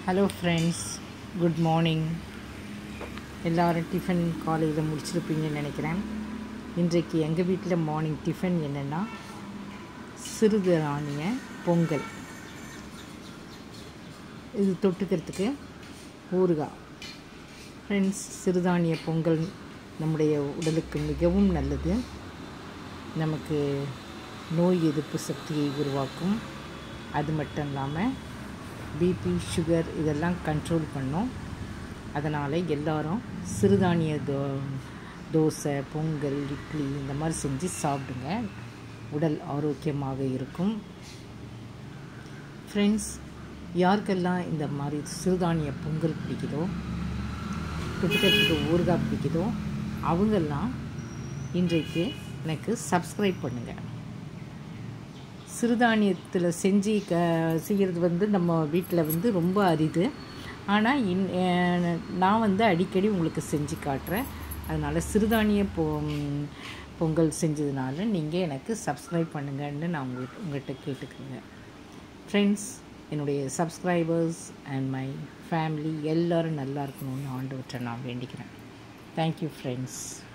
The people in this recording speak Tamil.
ஹலோ ஃப்ரெண்ட்ஸ் குட் மார்னிங் எல்லோரும் டிஃபன் காலையில் முடிச்சிருப்பீங்கன்னு நினைக்கிறேன் இன்றைக்கு எங்கள் வீட்டில் மார்னிங் டிஃபன் என்னென்னா சிறுதானிய பொங்கல் இது தொட்டுக்கிறதுக்கு ஊறுகாய் ஃப்ரெண்ட்ஸ் சிறுதானிய பொங்கல் நம்முடைய உடலுக்கு மிகவும் நல்லது நமக்கு நோய் எதிர்ப்பு சக்தியை உருவாக்கும் அது மட்டும் இல்லாமல் பிபி சுகர் இதெல்லாம் கண்ட்ரோல் பண்ணும் அதனால் எல்லாரும் சிறுதானிய தோ தோசை பொங்கல் இட்லி இந்த மாதிரி செஞ்சு சாப்பிடுங்க உடல் ஆரோக்கியமாக இருக்கும் ஃப்ரெண்ட்ஸ் யாருக்கெல்லாம் இந்த மாதிரி சிறுதானிய பொங்கல் பிடிக்குதோ தொட்டுக்கிறதுக்கு ஊறுகாய் பிடிக்குதோ அவங்கெல்லாம் இன்றைக்கு எனக்கு சப்ஸ்கிரைப் பண்ணுங்கள் சிறுதானியத்தில் செஞ்சு க செய்கிறது வந்து நம்ம வீட்டில் வந்து ரொம்ப அரிது ஆனால் இன் நான் வந்து அடிக்கடி உங்களுக்கு செஞ்சு காட்டுறேன் அதனால் சிறுதானிய பொ பொங்கல் செஞ்சதுனால நீங்கள் எனக்கு சப்ஸ்கிரைப் பண்ணுங்கன்னு நான் உங்களுக்கு உங்கள்கிட்ட கேட்டுக்கிறேங்க ஃப்ரெண்ட்ஸ் என்னுடைய சப்ஸ்கிரைபர்ஸ் அண்ட் மை ஃபேமிலி எல்லோரும் நல்லா இருக்கணும்னு ஆண்டவற்றை நான் வேண்டிக்கிறேன் தேங்க்யூ ஃப்ரெண்ட்ஸ்